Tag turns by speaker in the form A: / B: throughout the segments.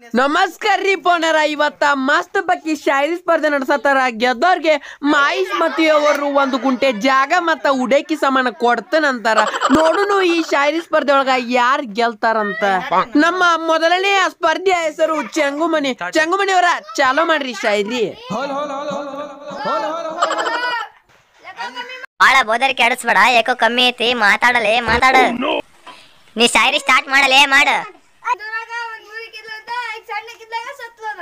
A: ನಮಸ್ಕಾರ ರೀ ಪೋನರ ಇವತ್ತ ಮಸ್ತ್ ಬಕ್ಕಿ ಶಾಯರಿ ಸ್ಪರ್ಧೆ ನಡೆಸತ್ತಾರ ಗೆದ್ದೋರ್ಗೆ ಮಾಯಿಶ್ ಮತಿ ಅವರು ಒಂದು ಗುಂಟೆ ಜಾಗ ಮತ್ತ ಉಡೇಕಿ ಸಮಾನ ಕೊಡ್ತೇನಂತಾರ ನೋಡುನು ಈ ಶಾಯರಿ ಸ್ಪರ್ಧೆ ಒಳಗ ಯಾರ್ ಗೆಲ್ತಾರಂತ ನಮ್ಮ ಮೊದಲನೇ ಸ್ಪರ್ಧೆಯ ಹೆಸರು ಚೆಂಗುಮಣಿ ಚೆಂಗುಮಣಿ ಅವರ ಚಾಲೋ ಮಾಡ್ರಿ ಶಾಯರಿ
B: ಬಾಳ ಬೋದರಿ ಕೆಡಿಸ್ಬೇಡ ಯಾಕೋ ಕಮ್ಮಿ ಐತಿ ಮಾತಾಡಲೆ ಮಾತಾಡ ನೀ ಶಾಯರಿ ಸ್ಟಾರ್ಟ್ ಮಾಡಲೇ ಮಾಡ
C: ಅದ್ರಾಗ ಒಂದ್ ಮುರಿಕಿದ್ಲಂತ ಈಗ ಸಣ್ಣಕ್ಕಿದ್ದಾಗ ಸತ್ಲದ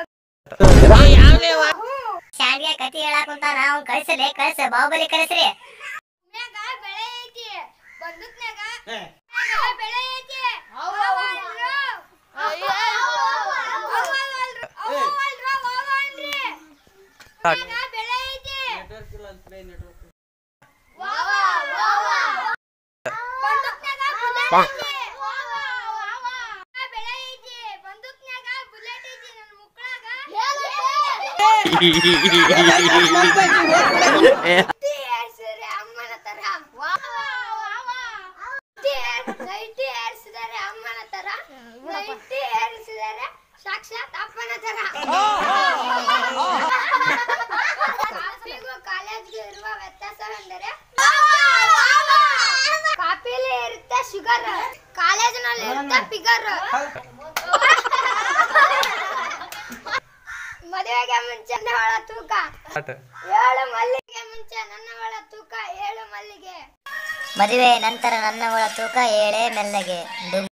B: ಶಾಂಡಿಗೆ ಕತಿ ಹೇಳಾಕ ಕುಂತಾನ ಅವ್ನ್ ಕಳ್ಸಲೆ ಕಳ್ಸ ಬಾಹುಬಲಿ ಕಳ್ಸ್ರಿ
C: ಮ್ಯಾಗ ಬೆಳೆ ಐತಿ ಬಂದೂಕ್ನ್ಯಾಗ ಮ್ಯಾಗ ಬೆಳೆ ಐತಿ ಅವ್ವ ಅಲ್ರು. ಅವ್ವ ಅಲ್ರು. ಅವ್ವ ಅಲ್ರು, ಅವ್ವ ಅಲ್ರಿ. ಮ್ಯಾಗ ಬೆಳೆ ಐತಿ ವಾವ, ವಾವ. ಬಂದೂಕ್ನ್ಯಾಗ ಬುಲೆಟ್ ಐತಿ. ಮ್ಯಾಗ ಬೆಳೆ ಐತಿ ಬಂದೂಕ್ನ್ಯಾಗ ಬುಲೆಟ್ ಐತಿ ನನ್ನ ಮುಕ್ಕಳಾಗ ಕೈಟಿ ಏರ್ಸಿದ್ರೆ ಅಮ್ಮನ ತರ ಕೈಟಿ ಏರ್ಸಿದರೆ ಅಮ್ಮನ ತರ ಕೈಟಿ ಏರ್ಸಿದರೆ ಸಾಕ್ಷಾತ್ ಅಪ್ಪನ ತರ ಕಾಪಿಗೂ ಕಾಲೇಜ್ಗೂ ಇರುವ ವ್ಯತ್ಯಾಸವೆಂದರೆ ಕಾಪಿಲಿ ಇರುತ್ತೆ ಶುಗರ್ ಕಾಲೇಜಿನಲ್ಲಿ ಇರುತ್ತೆ ಫಿಗರ್ ಮದುವೆಗೆ ಮುಂಚೆ ನನ್ನ ಒಳ ತೂಕ ಏಳು ಮಲ್ಲಿಗೆ ಮುಂಚೆ ನನ್ನ ಒಳ ತೂಕ ಏಳು ಮಲ್ಲಿಗೆ
B: ಮದುವೆ ನಂತರ ನನ್ನ ಒಳ ತೂಕ ಏಳೆ ಮೆಲ್ಲಗೆ ಡುಮ್